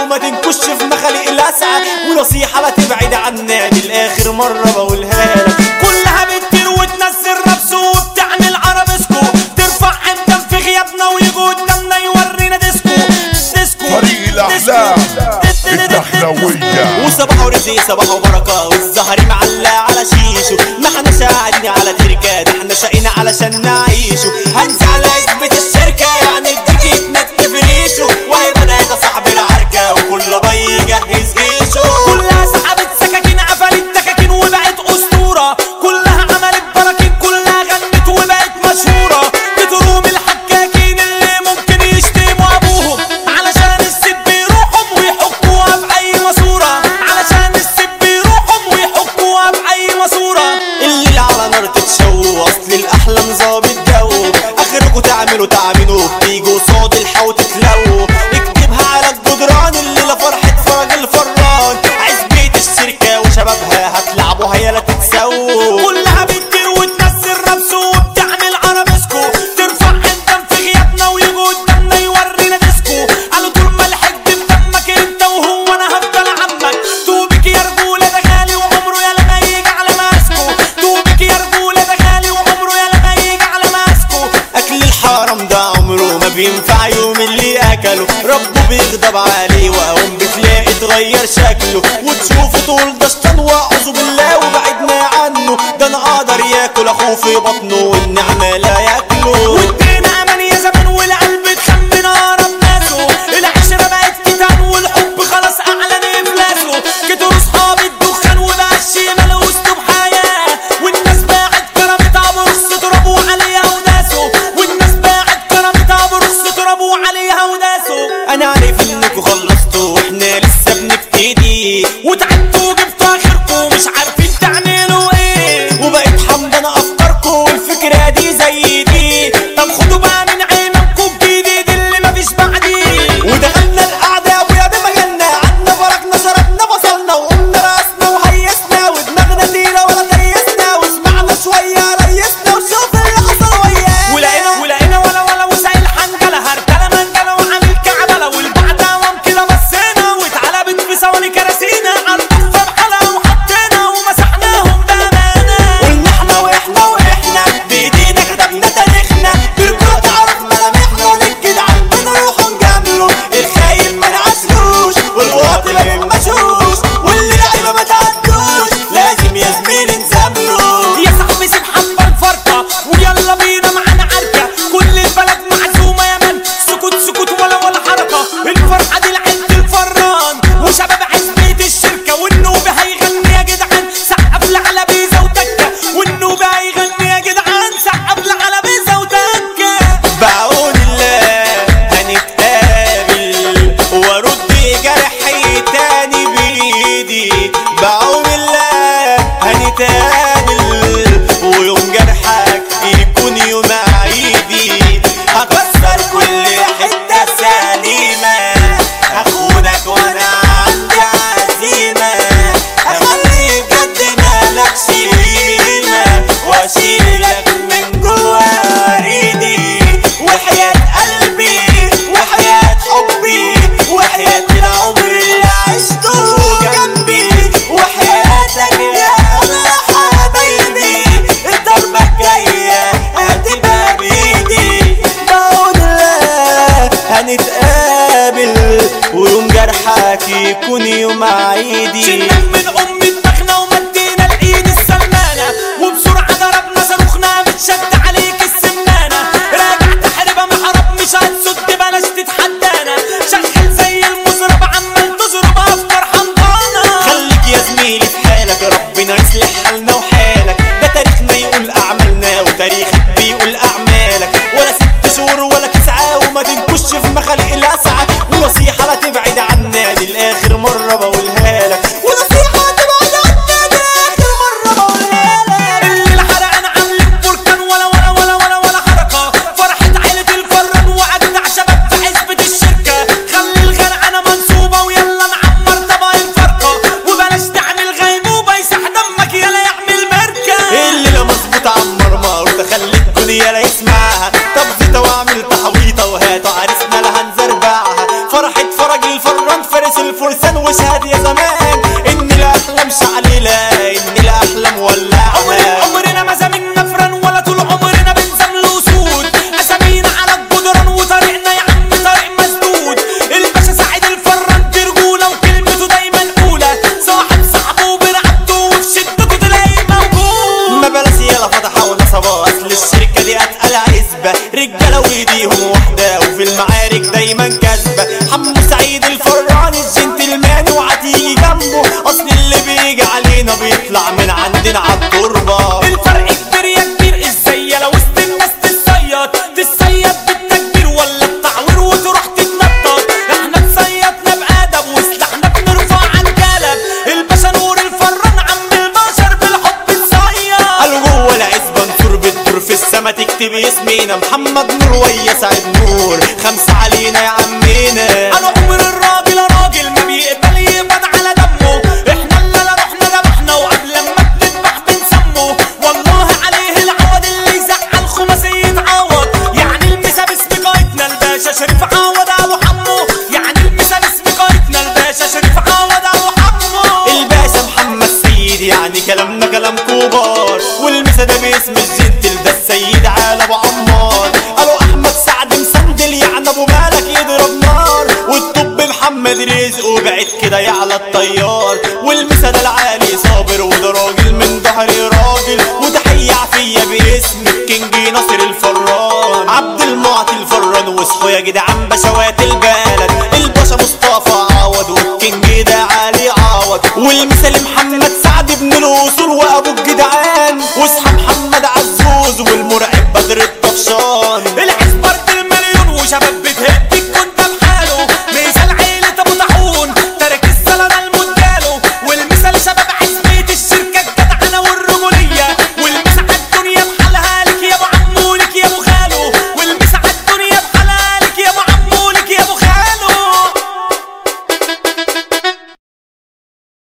وما تنكش في مخالق الاسعى ونصيحة لا تبعد عنا دي الاخر مرة بقولها لك كلها بتطير وتنزل ربس وبتعمل عربسكو ترفع عمدان في غيابنا ويجي قدامنا يورينا ديسكو ديسكو فريق الأحلام الدخلوية وصباح ورزق صباح وبركة والزهر معلق على شيشو ما احنا شاعرين على تركة ده احنا شقينا علشان نعيشو هنسى على عزبة الشركة يعني الديك يتنكف ريشو وهي بنات صاحب العركة وكل باي يجهز جيشه كلها سحبت سكاكين قفلت دكاكين وبقت أسطورة كلها عملت براكين كلها غنت وبقت مشهورة بتروم الحكاكين اللي ممكن يشتموا أبوهم علشان الست بيروحهم ويحكوها في أي ماسورة علشان الست بيروحهم ويحكوها في أي ماسورة اللي على نار تتشو أصل الأحلام ظابط جو آخركوا تعملوا تعملوا بتيجوا صاد الحو تتلو اكتبها على الجدران اللي لا فرحة فرج الفران عزبة الشركة وشبابها هتلعبوا هيا لا تتسووا كلها بتطير وتنزل ربس وبتعمل عربسكو ترفع عندم في غيابنا ويجي قدامنا يورينا ديسكو قالوا طول ما الحج بدمك انت وهو انا هفضل عمك توبك يا رجولة ده غالي وعمره يا لما يجي على ماسكو توبك يا رجولة ده غالي وعمره يا لما يجي على ماسكو اكل الحرام ده عمره ما بينفع يوم اللي اكله ربه بيغضب عليه واقوم بتلاقي اتغير شكله وتشوفه تقول ده شيطان واعوذ بالله وبعدنا عنه ده انا اقدر ياكل اخوه في بطنه والنعمه لا ياكله وادينا امان يا زمان والقلب اتخمن هرب ناسه العشره بقت كتان والحب خلاص اعلن افلاسه كتروا صحاب الدخان وبقى الشيمه له اسلوب حياه والناس باعت كرامتها برص ترابوا عليها وداسه والناس باعت كرامتها برص ترابوا عليها وداسه انا عارف انكوا خلصتوا واحنا لسه بنبتدي وتعبتوا وجبتوا اخركم مش عارفين تعملوا ايه وبقيت حمضانه افكاركم الفكره دي زي دي طب خدوا بقى من عينكم الجديد اللي مفيش بعديه ودخلنا القعده يا ابويا بمجالنا عنا فرقنا شربنا بصلنا وقمنا راسنا وهيسنا ودماغنا تيره ولا تيسنا وسمعنا شويه ريسنا وشوف اللي حصل وياه ولقينا ولقينا ولا ولا وسائل حنجله هرتله منجله وعامل كعبله والبعد عوام كده بصينا واتعلبت في ثواني كراسينا عالضفه بحلقه وحطينا ومسحناهم بامانه قلنا احنا واحنا واحنا بايدينا كتبنا تاريخنا بالكره تعرف ملامحنا ونكد عندنا روح نجامله الخاين ما نعسلوش والواطي ما نمشوش واللي لعيبه ما تعدوش لازم يا زميلي نزامله يا صاحبي سيب حبه الفرقه ويلا بينا معانا عركه كل البلد معزومه يا من سكوت سكوت ولا ولا حركه الفرحه دي لعند الفران وشباب عزبة الشركه والنوبه هيغني يا جدعان سقف لعلى بيزا وتكه والنوبه هيغني يا جدعان سقف لعلى بيزا وتكه بعون الله هنتقابل وارد جرحي تاني بايدي بعون الله هنتقابل ويوم جرحك يكون يوم عيدي هكسر كل حتة سليمة هخونك وانا عندي عزيمة هخلي بجد مالكش قيمة واشيلك من جوا وريدي وحياة قلبي وحياة حبي وحياة العمر اللي عشته جنبي وحياتك يا أغلى حبايبي الضربة الجاية هتبقى بإيدي بعون الله هنتقابل ويوم جرحك يكون يوم عيدي شلك من أم دماغنا ومدينا الإيد السمانة وبسرعة ضربنا صاروخنا متشد عليك السمانة راجع تحربها محرب مش هتسد بلاش تتحدانا شغال زي المزرب عمال تزرب أفكار حمضانة خليك يا زميلي في حالك ربنا يصلح حالنا وحالك ده تاريخنا يقول أعمالنا وتاريخك بيقول أعمالك ولا ست شهور ولا تسعة وما تنكش في مخالق الأسعى ونصيحة لا تبعد عنا دي الآخر مرة بقولها لك ونصيحة تبعد عنا دي آخر مرة بقولها لك اللي الحرق أنا عامل بركان ولا ولا ولا ولا ولا حركة فرحة عيلة الفران وأجدع شباب في حزبة الشركة خلي الغرقانة منصوبة ويلا نعمر طبق الفرقة وبلاش تعمل غيبوبة يسح دمك يلا يعمل مركة اللي لا مظبوط عمر مار تخلي الدنيا لا يسمعها طب زيطة واعمل تحويطة وهاتوا عرسنا لها نزربعها فرحة فرج الفران فارس رجالة وايديهم واحدة وفي المعارك دايما كسبة حمو سعيد الفراني الجنتلمان وهتيجي جنبه اصل اللي بيجي علينا بيطلع من عندنا عالتربة الفرق كبير يا كبير ازاي لو وسط الناس تتصيد تتصيد بالتكبير ولا التعوير وتروح تتنطط احنا تصيدنا بادب وسلاحنا بنرفع عن كلب الباشا نور الفران عم البشر بالحب تصيد قالوا جوه العزبة نصور بالدور في السما تكتب اسمينا محمد نور ويا سعيد نور خمسة علينا يا عمينا انا عمر الراجل راجل ما بيقبل يقبض على دمه احنا اللي لا رحنا ذبحنا وقبل ما بنذبح بنسمه والله عليه العوض اللي يزعل خماسي يتعوض يعني المسا باسم قايدنا الباشا شريف عوض ابو حمو يعني المسا باسم قايدنا الباشا شريف عوض ابو حمو الباشا محمد سيد يعني كلامنا كلام كبار والمسا ده باسم الجنتل ده السيد على ابو عمار قالوا احمد سعد مسندل يعني ابو مالك يضرب نار والطب محمد رزق وبعد كده يعلى الطيار والمسا ده العالي صابر وده راجل من ظهري راجل وتحية عفية باسم الكينج ناصر الفران عبد المعطي الفران وصحوا يا جدعان بشوات البلد الباشا مصطفى عوض والكينج ده علي عوض والمثال محمد